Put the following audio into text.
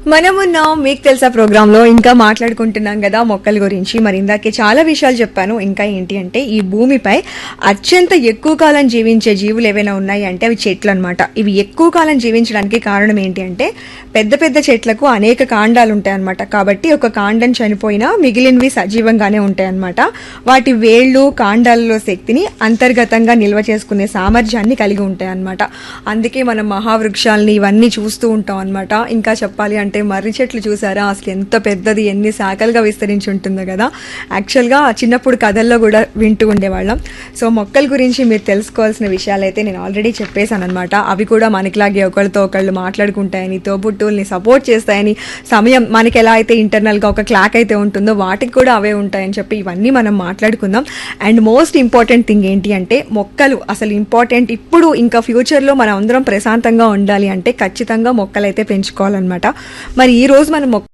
మనమున్నాం మీకు తెలుసా ప్రోగ్రామ్ లో ఇంకా మాట్లాడుకుంటున్నాం కదా మొక్కల గురించి మరి ఇందాకే చాలా విషయాలు చెప్పాను ఇంకా ఏంటి అంటే ఈ భూమిపై అత్యంత ఎక్కువ కాలం జీవించే జీవులు ఏవైనా ఉన్నాయి అంటే అవి చెట్లు అన్నమాట ఇవి ఎక్కువ కాలం జీవించడానికి కారణం ఏంటి అంటే పెద్ద పెద్ద చెట్లకు అనేక కాండాలు ఉంటాయి అన్నమాట కాబట్టి ఒక కాండం చనిపోయినా మిగిలినవి సజీవంగానే ఉంటాయి అన్నమాట వాటి వేళ్ళు కాండాలలో శక్తిని అంతర్గతంగా నిల్వ చేసుకునే సామర్థ్యాన్ని కలిగి ఉంటాయి అన్నమాట అందుకే మనం మహావృక్షాలని ఇవన్నీ చూస్తూ ఉంటాం అన్నమాట ఇంకా చెప్పాలి అంటే మర్రి చెట్లు చూసారా అసలు ఎంత పెద్దది ఎన్ని శాఖలుగా విస్తరించి ఉంటుందో కదా యాక్చువల్గా చిన్నప్పుడు కథల్లో కూడా వింటూ ఉండేవాళ్ళం సో మొక్కల గురించి మీరు తెలుసుకోవాల్సిన విషయాలు అయితే నేను ఆల్రెడీ చెప్పేశాను అనమాట అవి కూడా మనకిలాగే ఒకళ్ళతో ఒకళ్ళు మాట్లాడుకుంటాయని తోబుట్టుల్ని సపోర్ట్ చేస్తాయని సమయం మనకి ఎలా అయితే ఇంటర్నల్గా ఒక క్లాక్ అయితే ఉంటుందో వాటికి కూడా అవే ఉంటాయని చెప్పి ఇవన్నీ మనం మాట్లాడుకుందాం అండ్ మోస్ట్ ఇంపార్టెంట్ థింగ్ ఏంటి అంటే మొక్కలు అసలు ఇంపార్టెంట్ ఇప్పుడు ఇంకా ఫ్యూచర్లో మనం అందరం ప్రశాంతంగా ఉండాలి అంటే ఖచ్చితంగా మొక్కలు అయితే పెంచుకోవాలన్నమాట మరి ఈ రోజు మనం మొక్క